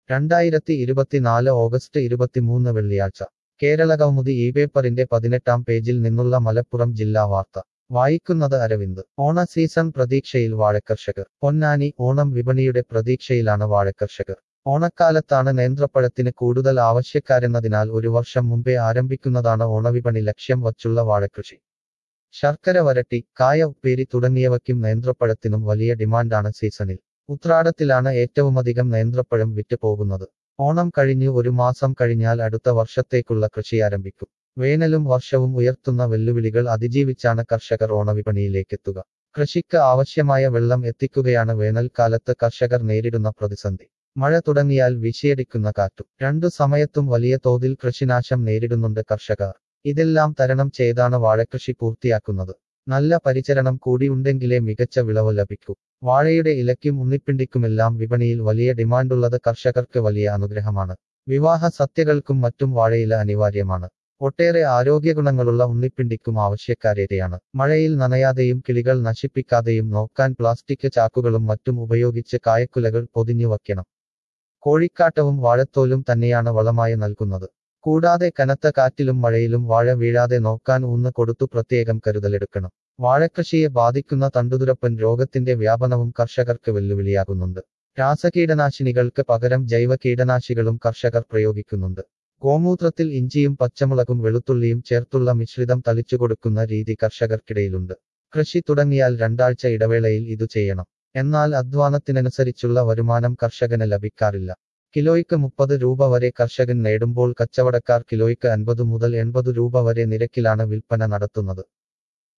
രണ്ടായിരത്തി ഇരുപത്തിനാല് ഓഗസ്റ്റ് ഇരുപത്തിമൂന്ന് വെള്ളിയാഴ്ച കേരള കൗമുദി ഈ പേപ്പറിന്റെ പതിനെട്ടാം പേജിൽ നിന്നുള്ള മലപ്പുറം ജില്ലാ വാർത്ത വായിക്കുന്നത് അരവിന്ദ് ഓണ സീസൺ പ്രതീക്ഷയിൽ വാഴക്കർഷകർ പൊന്നാനി ഓണം വിപണിയുടെ പ്രതീക്ഷയിലാണ് വാഴക്കർഷകർ ഓണക്കാലത്താണ് നേന്ത്രപ്പഴത്തിന് കൂടുതൽ ആവശ്യക്കാരെന്നതിനാൽ ഒരു വർഷം മുമ്പേ ആരംഭിക്കുന്നതാണ് ഓണവിപണി ലക്ഷ്യം വച്ചുള്ള വാഴകൃഷി ശർക്കര വരട്ടി കായ ഉപ്പേരി തുടങ്ങിയവയ്ക്കും നേന്ത്രപ്പഴത്തിനും വലിയ ഡിമാൻഡാണ് സീസണിൽ ഉത്രാടത്തിലാണ് ഏറ്റവുമധികം നേന്ത്രപ്പഴം വിറ്റ് പോകുന്നത് ഓണം കഴിഞ്ഞു ഒരു മാസം കഴിഞ്ഞാൽ അടുത്ത വർഷത്തേക്കുള്ള കൃഷി ആരംഭിക്കും വേനലും വർഷവും ഉയർത്തുന്ന വെല്ലുവിളികൾ അതിജീവിച്ചാണ് കർഷകർ ഓണവിപണിയിലേക്കെത്തുക കൃഷിക്ക് ആവശ്യമായ വെള്ളം എത്തിക്കുകയാണ് വേനൽക്കാലത്ത് കർഷകർ നേരിടുന്ന പ്രതിസന്ധി മഴ തുടങ്ങിയാൽ വീശിയടിക്കുന്ന കാറ്റും രണ്ടു സമയത്തും വലിയ തോതിൽ കൃഷിനാശം നേരിടുന്നുണ്ട് കർഷകർ ഇതെല്ലാം തരണം ചെയ്താണ് വാഴകൃഷി പൂർത്തിയാക്കുന്നത് നല്ല പരിചരണം കൂടിയുണ്ടെങ്കിലേ മികച്ച വിളവ് ലഭിക്കൂ വാഴയുടെ ഇലയ്ക്കും ഉണ്ണിപ്പിണ്ടിക്കുമെല്ലാം വിപണിയിൽ വലിയ ഡിമാൻഡുള്ളത് കർഷകർക്ക് വലിയ അനുഗ്രഹമാണ് വിവാഹ സത്യകൾക്കും മറ്റും വാഴയില അനിവാര്യമാണ് ഒട്ടേറെ ആരോഗ്യഗുണങ്ങളുള്ള ഉണ്ണിപ്പിണ്ടിക്കും ആവശ്യക്കാരേറെയാണ് മഴയിൽ നനയാതെയും കിളികൾ നശിപ്പിക്കാതെയും നോക്കാൻ പ്ലാസ്റ്റിക് ചാക്കുകളും മറ്റും ഉപയോഗിച്ച് കായക്കുലകൾ പൊതിഞ്ഞു വയ്ക്കണം കോഴിക്കാട്ടവും വാഴത്തോലും തന്നെയാണ് വളമായി നൽകുന്നത് കൂടാതെ കനത്ത കാറ്റിലും മഴയിലും വാഴ വീഴാതെ നോക്കാൻ ഊന്ന് കൊടുത്തു പ്രത്യേകം കരുതലെടുക്കണം വാഴക്കൃഷിയെ ബാധിക്കുന്ന തണ്ടുതുരപ്പൻ രോഗത്തിന്റെ വ്യാപനവും കർഷകർക്ക് വെല്ലുവിളിയാകുന്നുണ്ട് രാസകീടനാശിനികൾക്ക് പകരം ജൈവ കീടനാശികളും കർഷകർ പ്രയോഗിക്കുന്നുണ്ട് ഗോമൂത്രത്തിൽ ഇഞ്ചിയും പച്ചമുളകും വെളുത്തുള്ളിയും ചേർത്തുള്ള മിശ്രിതം തളിച്ചുകൊടുക്കുന്ന രീതി കർഷകർക്കിടയിലുണ്ട് കൃഷി തുടങ്ങിയാൽ രണ്ടാഴ്ച ഇടവേളയിൽ ഇതു ചെയ്യണം എന്നാൽ അധ്വാനത്തിനനുസരിച്ചുള്ള വരുമാനം കർഷകന് ലഭിക്കാറില്ല കിലോയ്ക്ക് മുപ്പത് രൂപ വരെ കർഷകൻ നേടുമ്പോൾ കച്ചവടക്കാർ കിലോയ്ക്ക് അൻപത് മുതൽ എൺപത് രൂപ വരെ നിരക്കിലാണ് വിൽപ്പന നടത്തുന്നത്